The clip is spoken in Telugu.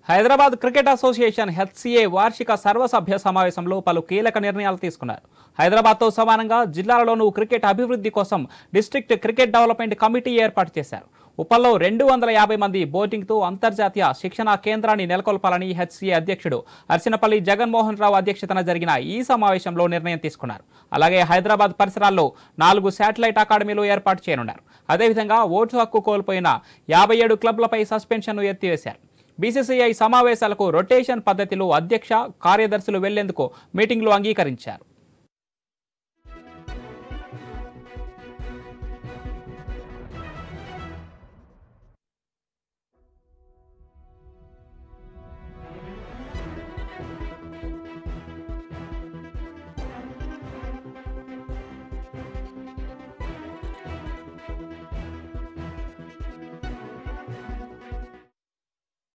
హైదరాబాద్ క్రికెట్ అసోసియేషన్ హెచ్సిఏ వార్షిక సర్వసభ్య సమావేశంలో పలు కీలక నిర్ణయాలు తీసుకున్నారు హైదరాబాద్తో సమానంగా జిల్లాలలోనూ క్రికెట్ అభివృద్ధి కోసం డిస్ట్రిక్ట్ క్రికెట్ డెవలప్మెంట్ కమిటీ ఏర్పాటు చేశారు ఉపల్లో రెండు వందల యాభై మంది బోటింగ్తో అంతర్జాతీయ శిక్షణా కేంద్రాన్ని నెలకొల్పాలని హెచ్సిఏ అధ్యక్షుడు అర్సినపల్లి జగన్మోహన్ రావు అధ్యక్షతన జరిగిన ఈ సమావేశంలో నిర్ణయం తీసుకున్నారు అలాగే హైదరాబాద్ పరిసరాల్లో నాలుగు శాటిలైట్ అకాడమీలు ఏర్పాటు చేయనున్నారు అదేవిధంగా ఓటు హక్కు కోల్పోయిన యాభై ఏడు క్లబ్లపై సస్పెన్షన్ను ఎత్తివేశారు బీసీసీఐ సమావేశాలకు రొటేషన్ పద్ధతిలో అధ్యక్ష కార్యదర్శులు వెళ్లేందుకు మీటింగ్లు అంగీకరించారు